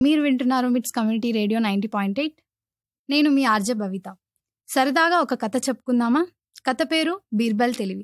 మీరు వింటున్నారు MITS community radio ninety point eight నేను మీ ఆర్జే భవిత సరదాగా ఒక కథ చెప్పుకుందామా కథ పేరు బీర్బల్ తెలివి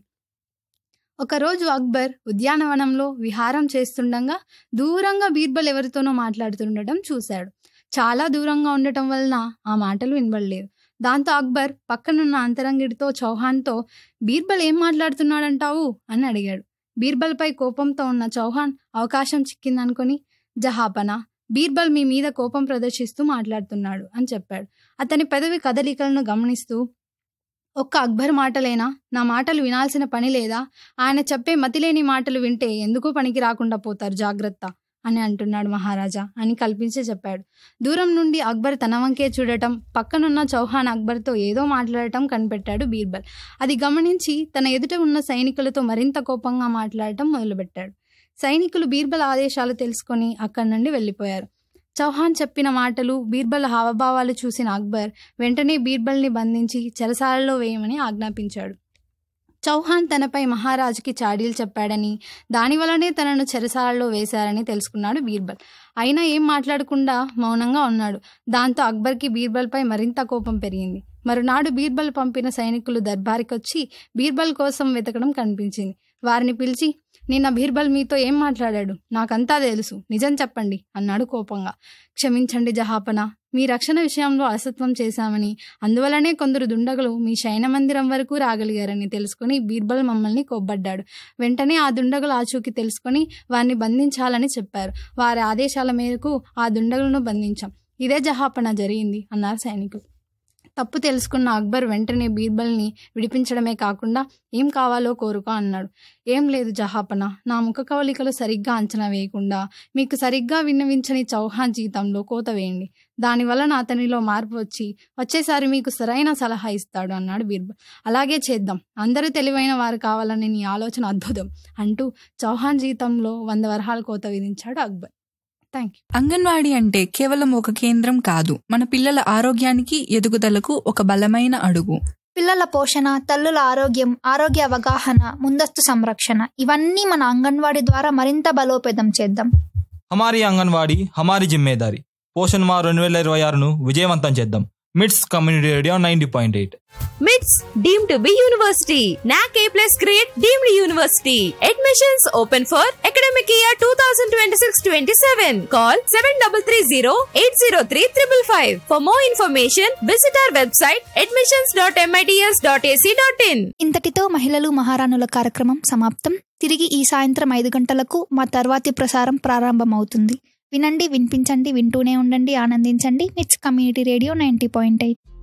ఒకరోజు అక్బర్ ఉద్యానవనంలో విహారం చేస్తుండగా దూరంగా బీర్బల్ ఎవరితోనో మాట్లాడుతుండటం చూశాడు చాలా దూరంగా ఉండటం వలన ఆ మాటలు వినబడలేదు దాంతో అక్బర్ పక్కనున్న అంతరంగిడితో చౌహాన్తో బీర్బల్ ఏం మాట్లాడుతున్నాడంటావు అని అడిగాడు బీర్బల్పై కోపంతో ఉన్న చౌహాన్ అవకాశం చిక్కిందనుకొని జహాపనా బీర్బల్ మీ మీద కోపం ప్రదర్శిస్తూ మాట్లాడుతున్నాడు అని చెప్పాడు అతని పెదవి కదలికలను గమనిస్తూ ఒక్క అక్బర్ మాటలేనా నా మాటలు వినాల్సిన పని లేదా ఆయన చెప్పే మతిలేని మాటలు వింటే ఎందుకు పనికి రాకుండా పోతారు జాగ్రత్త అని అంటున్నాడు మహారాజా అని కల్పించి చెప్పాడు దూరం నుండి అక్బర్ తన వంకే చూడటం పక్కనున్న చౌహాన్ అక్బర్తో ఏదో మాట్లాడటం కనిపెట్టాడు బీర్బల్ అది గమనించి తన ఎదుట ఉన్న సైనికులతో మరింత కోపంగా మాట్లాడటం మొదలుపెట్టాడు సైనికులు బీర్బల్ ఆదేశాలు తెలుసుకొని అక్కడి నుండి వెళ్ళిపోయారు చౌహాన్ చెప్పిన మాటలు బీర్బల్ హావభావాలు చూసిన అక్బర్ వెంటనే బీర్బల్ని బంధించి చెరసాలలో వేయమని ఆజ్ఞాపించాడు చౌహాన్ తనపై మహారాజుకి చాడీలు చెప్పాడని దానివల్లనే తనను చెరసాలలో వేశారని తెలుసుకున్నాడు బీర్బల్ అయినా ఏం మాట్లాడకుండా మౌనంగా ఉన్నాడు దాంతో అక్బర్కి బీర్బల్పై మరింత కోపం పెరిగింది మరునాడు బీర్బల్ పంపిన సైనికులు దర్బారికొచ్చి బీర్బల్ కోసం వెతకడం కనిపించింది వారిని పిలిచి నిన్న బీర్బల్ మీతో ఏం మాట్లాడాడు నాకంతా తెలుసు నిజం చెప్పండి అన్నాడు కోపంగా క్షమించండి జహాపన మీ రక్షణ విషయంలో అలసత్వం చేశామని అందువలనే కొందరు దుండగులు మీ శయన మందిరం వరకు రాగలిగారని తెలుసుకుని బీర్బల్ మమ్మల్ని కొబ్బడ్డాడు వెంటనే ఆ దుండగులు ఆచూకీ తెలుసుకొని వారిని బంధించాలని చెప్పారు వారి ఆదేశాల మేరకు ఆ దుండగులను బంధించాం ఇదే జహాపన జరిగింది అన్నారు సైనికులు తప్పు తెలుసుకున్న అక్బర్ వెంటనే బీర్బల్ని విడిపించడమే కాకుండా ఏం కావాలో కోరుకో అన్నాడు ఏం లేదు జహాపన నా ముఖ కవలికలు సరిగ్గా అంచనా వేయకుండా మీకు సరిగ్గా విన్నవించని చౌహాన్ జీతంలో కోత వేయండి దానివలన అతనిలో మార్పు వచ్చి వచ్చేసారి మీకు సరైన సలహా ఇస్తాడు అన్నాడు బీర్బల్ అలాగే చేద్దాం అందరూ తెలివైన వారు కావాలని నీ ఆలోచన అద్భుతం అంటూ చౌహాన్ జీతంలో వంద వరహాల కోత విధించాడు అక్బర్ థ్యాంక్ యూ అంగన్వాడీ అంటే కేవలం ఒక కేంద్రం కాదు మన పిల్లల ఆరోగ్యానికి ఎదుగుదలకు ఒక బలమైన అడుగు పిల్లల పోషణ తల్లుల ఆరోగ్యం ఆరోగ్య అవగాహన ముందస్తు సంరక్షణ ఇవన్నీ మన అంగన్వాడీ ద్వారా మరింత బలోపేతం చేద్దాం హమారీ అంగన్వాడీ హమారీ జిమ్మేదారి పోషణ్ మా రెండు వేల ఇరవై ఆరును విజయవంతం చేద్దాం MITS community radio ninety point eight MITS deemed to be university. NAC A plus grade deemed university. Admissions open for academic year 2026-27. Call 7330-803-555. For more information, visit our website admissions.mits.ac.in. ఇంతటితో మహిళలు మహారాణుల కార్యక్రమం సమాప్తం తిరిగి ఈ సాయంత్రం ఐదు గంటలకు మా తర్వాతి ప్రసారం ప్రారంభమవుతుంది వినండి వినిపించండి వింటూనే ఉండండి ఆనందించండి MITS community radio ninety point eight